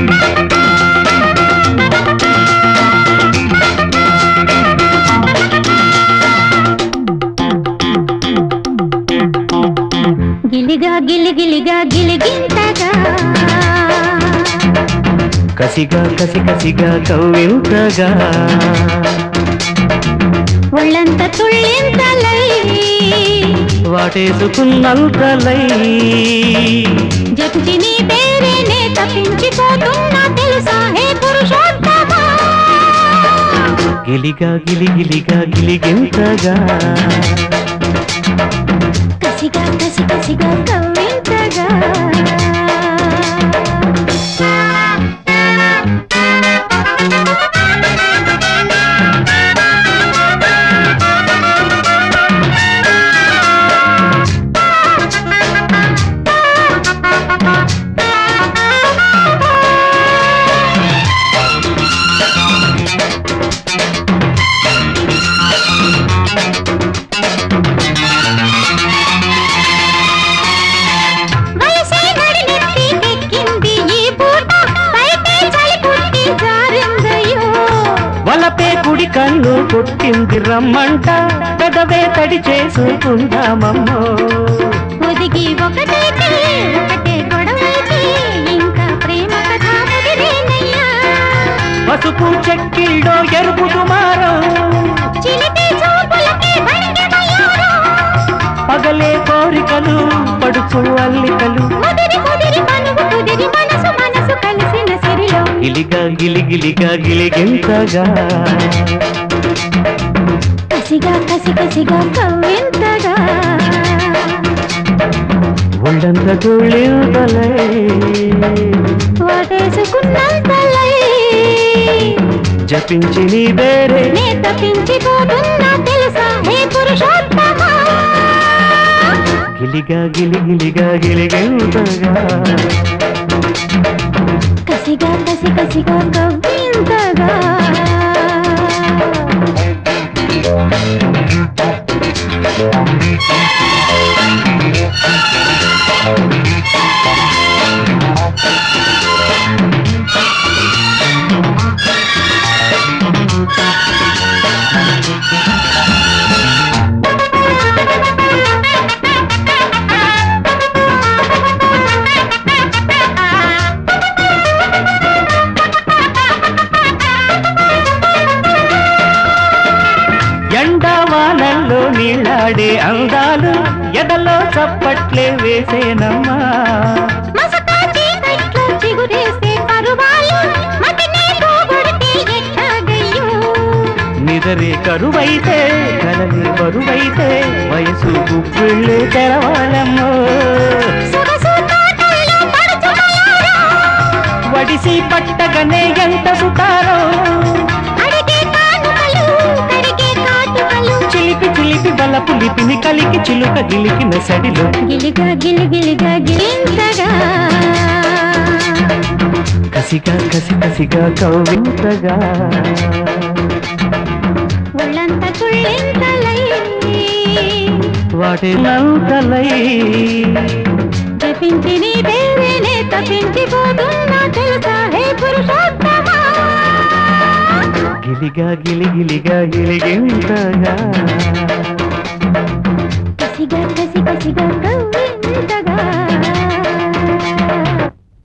గిలిగా గిలిగిలిగా గిలిగింతగా కసిగా కసి కసిగా కవ్వింతగా ఒళ్ళంత తుళ్ళింతలై వాటేసుకున్నంతలై జప్తి నీ పేరేనే తప్పించిపోతున్నా తెలుసా హే పురుషోత్తమా గిలిగా గిలిగిలిగా గిలిగింతగా కసిగా కసి కసిగా కవ్వింతగా వయసే నడినెత్తి ఎక్కింది ఈ పూట బయటే చలి పుట్టి జారిందయ్యో వలపే కుడి కన్ను కొట్టింది రమ్మంట పెదవే తడి చేసుకుందామమ్మో ఒదిగి ఒకటైతే ఒకటే గొడవైతే ఇంకా ప్రేమ కథ ముదిరేనయ్యా పసుపు చెక్కిళ్ళో ఎరుపు దుమారం చిలిపి చూపులకి వణికి మయూరం పగలే కోరికలు పడుచు అల్లికలు ముదిరి ముదిరి మనువు కుదిరి మనసు మనసు కలిసిన సిరిలో గిలిగా గిలిగిలిగా గిలిగింతగా కసిగా కసి కసిగా కవ్వింతగా ఒళ్ళంత తుళ్ళింతలై వాటేసుకున్నంతలై జపించి నీ వేరే నే తప్పించిపోతున్నా తెలుసా హే పురుషోత్తమా గిలిగా గిలిగిలిగా గిలిగింతగా కసిగా కసి కసిగా కవ్వింతగా ఎండవానల్లో నీళ్ళాడే అందాలు ఎదలో చప్పట్లే వేసేనమ్మా మసకా చీకట్లో చిగురేసే పరువాలు మతిని పోగొడితే ఎట్లాగయ్యో నిదరే కరువైతే కలలి బరువైతే వయసు గుప్పిళ్ళే తెరవాలమ్మో సొగసు తోటల్లో పడుచుమలారా వడిసి పట్టగనే ఎంత సుతారో అడిగే కానుకలు కడిగే కాటుకలు చిలిపి చిలిపి బలపు లిపిని కలికి చిలుక గిలికిన సడిలో గిలిగా గిలిగిలిగా గిలింతగా కసిగా కసి కసిగా కవ్వింతగా ఒళ్ళంత తుళ్ళింతలై వాటి నంతలై జపించి నీ పేరేనే తప్పించిపోతున్నా తెలుసా హే పురుషోత్తమా గిలిగా గిలిగిలిగా గిలిగింతగా